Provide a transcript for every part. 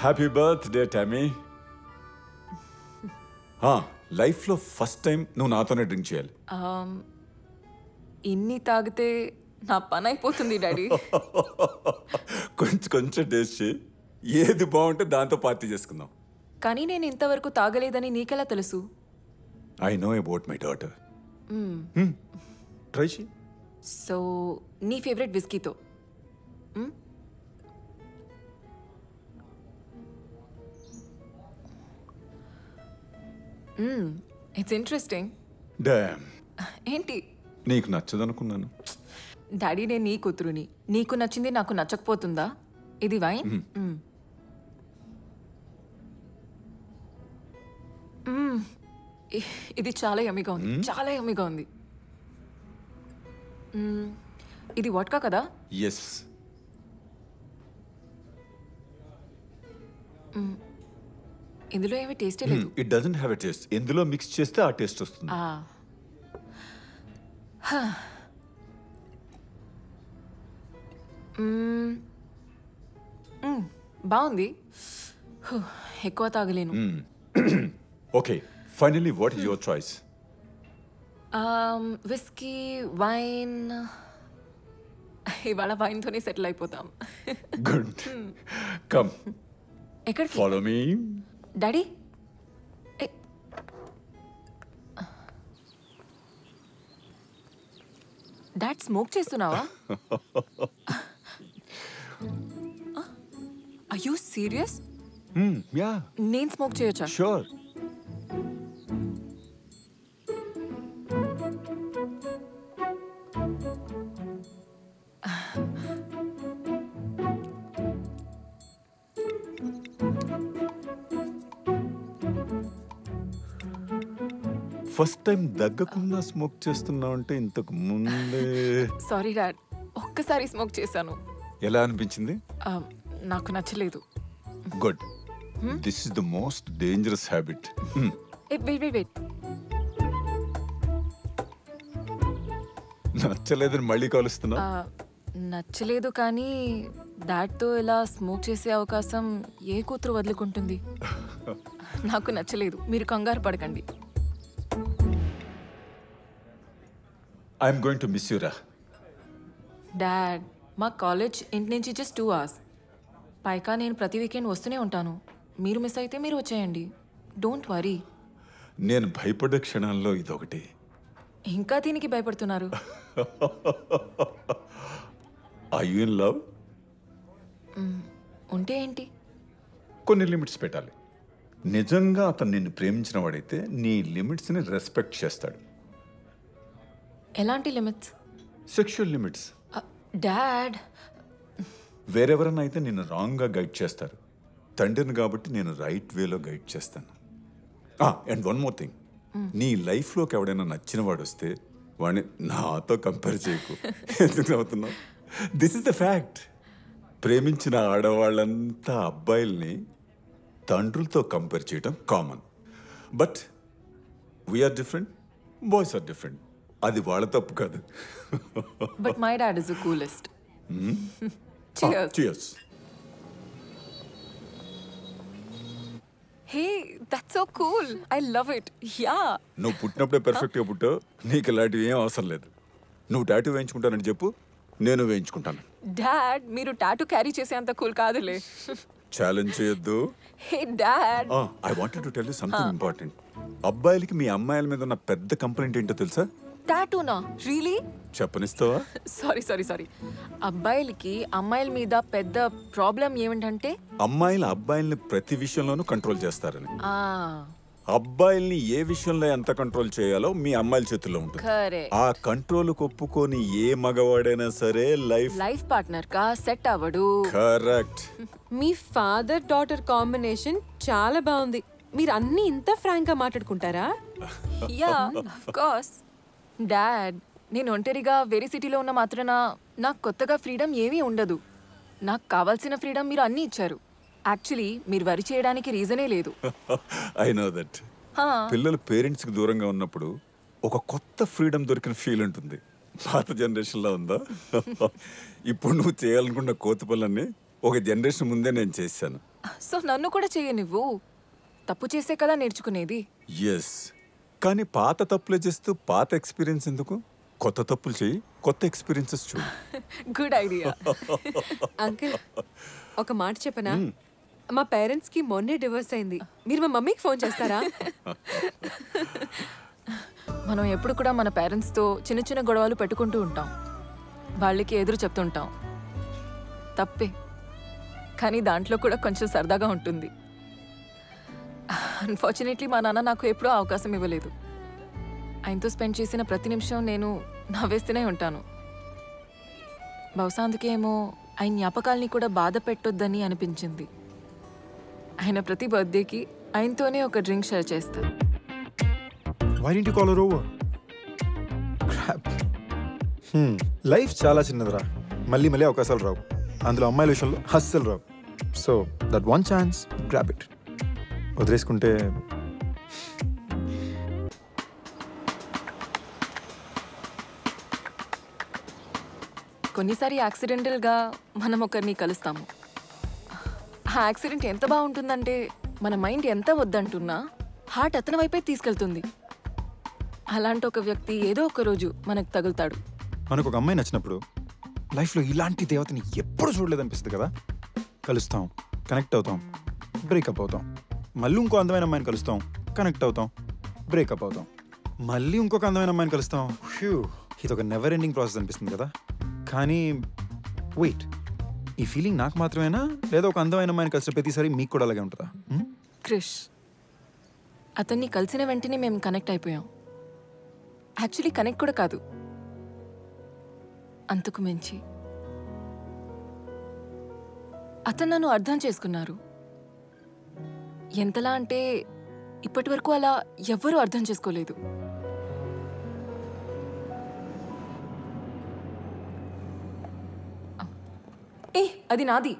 Happy birthday Tommy లైఫ్లో first time నువ్వు నాతోనే డ్రింక్ చేయాలి ఆమ్, ఇన్ని తాగితే నా పని అయిపోతుంది డాడీ కొంచెం కొంచెం టేస్ట్ చేయి ఏది బాగుంటే దాంతో పార్టీ చేసుకుందాం కానీ నేను ఇంతవరకు తాగలేదని నీకెలా తెలుసు I know about my daughter try చేయి సో నీ ఫేవరెట్ విస్కీతో ఇట్స్ ఇంట్రెస్టింగ్ డామ్ ఏంటి నీకు నచ్చదనుకున్నాను డాడీ నేను నీ కూతురుని నీకు నచ్చింది నాకు నచ్చకపోతుందా ఇది వైన్ మ్మ్. మ్మ్. ఇ- ఇది చాలా యమ్మిగా ఉంది చాలా యమ్మిగా ఉంది మ్మ్. ఇది వడ్కా కదా ఎస్ ఇందులో ఏమీ టేస్టే లేదు it doesn't have a taste ఎందులో మిక్స్ చేస్తే ఆ టేస్ట్ వస్తుంది ఆ. హ. మ్మ్. మ్మ్. బాగుంది హు, ఎక్కువ తాగలేను okay finally what is your choice whisky wine ఇవాళ వైన్తోనే సెటిల్ అయిపోతాం గుడ్ కమ్ ఎక్కడికి ఫాలో మీ డాడీ ఏ. డాడ్ స్మోక్ చేస్తున్నావా యూ సీరియస్ యా నేను స్మోక్ చేయొచ్చా షూర్ ఫస్ట్ టైం దగ్గకుండా స్మోక్ చేస్తున్నావు అంటే ఇంతకు ముందే సారీ డాడ్ ఒక్కసారి స్మోక్ చేశాను ఎలా అనిపించింది ఆ, నాకు నచ్చలేదు good this is the most dangerous habit wait wait wait నచ్చలేదని మళ్ళీ కాలుస్తున్నా నచ్చలేదు కానీ డాడ్తో ఇలా స్మోక్ చేసే అవకాశం ఏ కూతురు వదులుకుంటుంది నాకు నచ్చలేదు మీరు కంగారు పడకండి ఐఎమ్ గోయింగ్ టు మిస్ యూరా డాడ్ మా కాలేజ్ ఇంటి నుంచి జస్ట్ టూ అవర్స్ పైగా నేను ప్రతి వీకెండ్ వస్తూనే ఉంటాను మీరు మిస్ అయితే మీరు వచ్చేయండి డోంట్ వరీ నేను భయపడ్డ క్షణాల్లో ఇదొకటి ఇంకా దీనికి భయపడుతున్నారు ఐ యు ఇన్ లవ్ ఉంటే ఏంటి కొన్ని లిమిట్స్ పెట్టాలి నిజంగా అతను నిన్ను ప్రేమించిన వాడైతే నీ లిమిట్స్ని రెస్పెక్ట్ చేస్తాడు ఎలాంటి లిమిట్స్ సెక్షువల్ లిమిట్స్ డాడ్ వేరెవరన్నా అయితే నిన్ను రాంగ్గా గైడ్ చేస్తారు తండ్రిని కాబట్టి నేను రైట్ వేలో గైడ్ చేస్తాను అండ్ వన్ మోర్ థింగ్ నీ లైఫ్లోకి ఎవడైనా నచ్చిన వాడు వస్తే వాడిని నాతో కంపేర్ చేయకు ఎందుకు అవుతున్నావు దిస్ ఇస్ ద ఫ్యాక్ట్ ప్రేమించిన ఆడవాళ్ళంతా అబ్బాయిల్ని తండ్రులతో కంపేర్ చేయడం common but we're different boys are different అది వాళ్ళ తప్పు కాదు but my dad is the coolest Cheers. Cheers. Hey that's so cool I love it yeah నువ్వు పుట్టినప్పుడే పర్ఫెక్ట్గా పుట్టావు నీకు ఇలాంటివి ఏం అవసరం లేదు నువ్వు టాటూ వేయించుకుంటానని చెప్పు నేను వేయించుకుంటాను డాడ్ మీరు టాటూ క్యారీ చేసేంత కూల్ కాదులే ఛాలెంజ్ చేయొద్దు hey dad I wanted to tell you something important అబ్బాయిలకి మీ అమ్మాయిల మీద ఉన్న పెద్ద కంప్లైంట్ ఏంటో తెలుసా టాటూనా రియలీ చెప్పనిస్తావా సారీ సారీ సారీ అబ్బాయిలకి అమ్మాయిల మీద పెద్ద ప్రాబ్లం ఏమిటంటే అమ్మాయిలు అబ్బాయిల్ని ప్రతి విషయంలోనూ కంట్రోల్ చేస్తారని ఆ అబ్బాయిల్ని ఏ విషయంలో ఎంత కంట్రోల్ చేయాలో మీ అమ్మాయిల చేతుల్లో ఉంటుంది కరే ఆ కంట్రోల్ ఒప్పుకొని ఏ మగవాడైనా సరే లైఫ్ లైఫ్ పార్ట్నర్ కా సెట్ అవ్వడు కరెక్ట్ మీ ఫాదర్ డాటర్ కాంబినేషన్ చాలా బాగుంది మీరు అన్ని ఇంత ఫ్రాంక్ గా మాట్లాడుకుంటారా యా ఆఫ్ కోర్స్ డాడ్ నేను ఒంటరిగా వేరే సిటీలో ఉన్న మాత్రాన నాకు కొత్తగా ఫ్రీడమ్ ఏమీ ఉండదు నాకు కావాల్సిన ఫ్రీడమ్ మీరు అన్నీ ఇచ్చారు యాక్చువల్లీ మీరు వరి చేయడానికి రీజనే లేదు ఐ నో దట్ హా, పిల్లలు పేరెంట్స్కి దూరంగా ఉన్నప్పుడు ఒక కొత్త ఫ్రీడమ్ దొరికిన ఫీల్ ఉంటుంది పాత జనరేషన్లో ఉందా ఇప్పుడు నువ్వు చేయాలనుకున్న కోతి పనులన్నీ ఒక జనరేషన్ ముందే నేను చేశాను సో నన్ను కూడా చెయ్య నువ్వు తప్పు చేసే కదా నేర్చుకునేది ఎస్ కానీ పాత తప్పులే చేస్తూ పాత ఎక్స్పీరియన్స్ ఎందుకు కొత్త తప్పులు చేయి కొత్త ఎక్స్పీరియన్సెస్ చూడు గుడ్ ఐడియా అంకుల్ ఒక మాట చెప్పనా మా పేరెంట్స్ కి మొన్నే డివోర్స్ అయింది మీరు మా మమ్మీకి ఫోన్ చేస్తారా మనం ఎప్పుడు కూడా మన పేరెంట్స్తో చిన్న చిన్న గొడవలు పెట్టుకుంటూ ఉంటాం వాళ్ళకి ఎదురు చెప్తుంటాం తప్పే కానీ దాంట్లో కూడా కొంచెం సరదాగా ఉంటుంది అన్ఫార్చునేట్లీ మా నాన్న నాకు ఎప్పుడూ అవకాశం ఇవ్వలేదు ఆయనతో స్పెండ్ చేసిన ప్రతి నిమిషం నేను నవ్వేస్తూనే ఉంటాను బహుశా అందుకేమో ఆయన జ్ఞాపకాల్ని కూడా బాధ పెట్టొద్దని అనిపించింది ఆయన ప్రతి బర్త్డేకి ఆయనతోనే ఒక డ్రింక్ షేర్ చేస్తాను why don't you call her over crap life Hmm. చాలా చిన్నదిరా మళ్ళీ మళ్ళీ అవకాశాలు రావు అందులో అమ్మాయిల విషయంలో హస్సలు రావు so that one chance grab it వదిలేసుకుంటే కొన్నిసారి యాక్సిడెంటల్గా మనం ఒకరిని కలుస్తాము ఆ యాక్సిడెంట్ ఎంత బాగుంటుందంటే మన మైండ్ ఎంత వద్దంటున్నా హార్ట్ అతని వైపే తీసుకెళ్తుంది అలాంటి ఒక వ్యక్తి ఏదో ఒక రోజు మనకు తగులుతాడు మనకు ఒక అమ్మాయి నచ్చినప్పుడు లైఫ్లో ఇలాంటి దేవతని ఎప్పుడు చూడలేదనిపిస్తుంది కదా కలుస్తాం కనెక్ట్ అవుతాం బ్రేకప్ అవుతాం మళ్ళీ ఇంకో అందమైన అమ్మాయిని కలుస్తాం కనెక్ట్ అవుతాం బ్రేకప్ అవుతాం మళ్ళీ ఇంకొక అందమైన అమ్మాయిని కలుస్తాం హ్యూ ఇది ఒక నెవర్ ఎండింగ్ ప్రాసెస్ అనిపిస్తుంది కదా కానీ వెయిట్ ఈ ఫీలింగ్ నాకు మాత్రమేనా లేదా ఒక అందమైన అమ్మాయిని కలిసిన ప్రతిసారి మీకు కూడా అలాగే ఉంటుందా హ్మ్? క్రిష్ అతన్ని కలిసిన వెంటనే మేము కనెక్ట్ అయిపోయాం యాక్చువల్లీ కనెక్ట్ కూడా కాదు అంతకు మించి అతను నన్ను అర్థం చేసుకున్నారు ఎంతలా అంటే ఇప్పటి వరకు అలా ఎవ్వరూ అర్థం చేసుకోలేదు ఏ అది నాది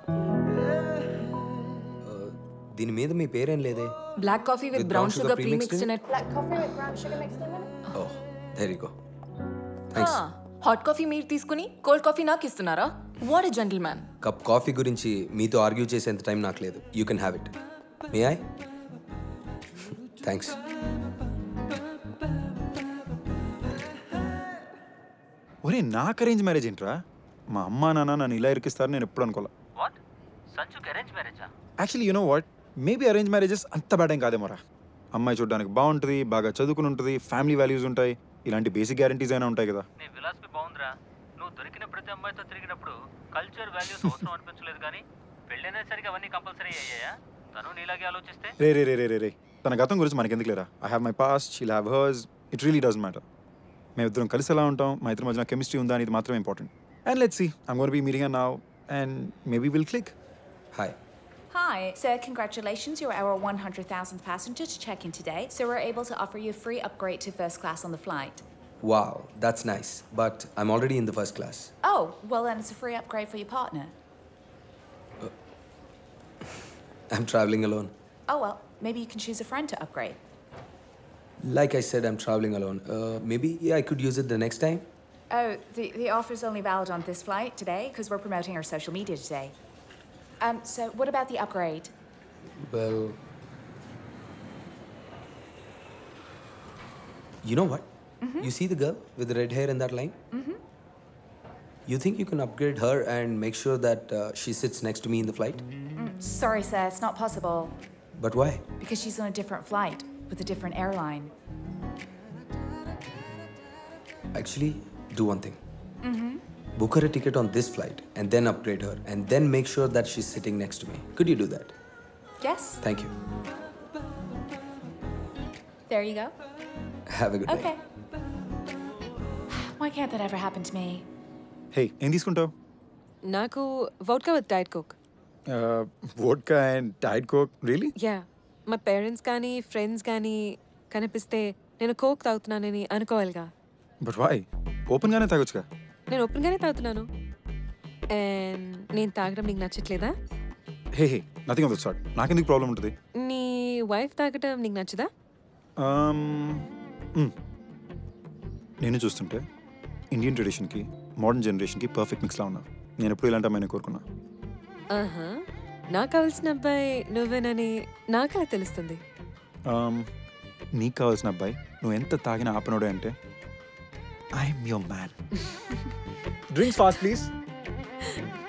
దీని మీద మీ పేరేం లేదే black coffee with With brown brown sugar sugar premixed premixed in in oh very go hot coffee మీరు తీసుకుని కోల్డ్ కాఫీ నాకు ఇస్తున్నారా what a gentleman cup coffee గురించి మీతో ఆర్గ్యూ చేసేంత టైం నాకు లేదు you can have it may I thanks ఒరే నాకు అరేంజ్ మ్యారేజ్ ఏంట్రా మా అమ్మా నాన్న నన్ను ఇలా ఇరికిస్తారు నేను ఎప్పుడు అనుకోలే వాట్ సంచుకి అరేంజ్ మ్యారేజా actually you know what maybe arrange marriages అంత బ్యాడ్ ఏం కాదేమోరా అమ్మాయి చూడడానికి బాగుంటుంది బాగా చదువుకుని ఉంటుంది ఫ్యామిలీ వాల్యూస్ ఉంటాయి ఇలాంటి బేసిక్ గ్యారంటీస్ అయినా ఉంటాయి కదా నీ విలాసపి బాగుందిరా నువ్వు దొరికిన ప్రతి అమ్మాయితో తిరిగినప్పుడు కల్చర్ వాల్యూస్ అవసరం అనిపించలేదు కానీ పెళ్ళైనసరికి అవన్నీ కంపల్సరీ అయ్యాయా తను నీలాగే ఆలోచిస్తే రే రే రే రే రే రే తన గతం గురించి మనకి ఎందుకు లేరా I have my past she'll have hers it really does matter మేము ఇద్దరం కలిసి ఎలా ఉంటాం మా ఇద్దరి మధ్యన కెమిస్ట్రీ ఉందా అనేది మాత్రం important and let's see I'm gonna be meeting now and maybe will click hi Hi, sir. Congratulations, you're our 100,000th passenger to check in today, so we're able to offer you a free upgrade to first class on the flight. Wow that's nice but I'm already in the first class Oh, well, then it's a free upgrade for your partner. I'm travelling alone Oh, well, maybe you can choose a friend to upgrade. Like I said I'm travelling alone maybe I could use it the next time Oh, the, the offer's only valid on this flight today because we're promoting our social media today. Um, so, what about the upgrade? Well, you know what? You see the girl with the red hair in that line? Mm-hmm. You think you can upgrade her and make sure that uh, she sits next to me in the flight? Sorry, sir, it's not possible But why? because she's on a different flight with a different airline. Actually, do one thing. Book her a ticket on this flight and then upgrade her and then make sure that she's sitting next to me. Could you do that? Yes? Thank you. There you go. Have a good Okay. night. Why can't that ever happen to me? Hey ఏం తీసుకుంటావు నాకు vodka with diet coke vodka and diet coke really yeah మా parents కానీ friends కానీ కనిపిస్తే నేను coke తాగుతున్నానని అనుకోవాలిగా but వాయ్ ఓపెన్గానే తాగొచ్చుగా నేను ఓపెన్గానే తాగుతున్నాను అండ్ నేను తాగడం నీకు నచ్చట్లేదా hey hey nothing of the sort నాకెందుకు ప్రాబ్లం ఉంటుంది నీ వైఫ్ తాగటం నీకు నచ్చదా Um, mm. నేను చూస్తుంటే ఇండియన్ ట్రెడిషన్కి మోడర్న్ జనరేషన్కి పర్ఫెక్ట్ మిక్స్లా ఉన్నా నేను ఎప్పుడు ఇలాంటి అమ్మాయిని కోరుకున్నా ఆహా నాకు కావాల్సిన అబ్బాయి నువ్వేనని నాకలా తెలుస్తుంది Um, నీకు కావాల్సిన అబ్బాయి నువ్వు ఎంత తాగిన ఆపనోడే అంటే I'm your man drinks fast please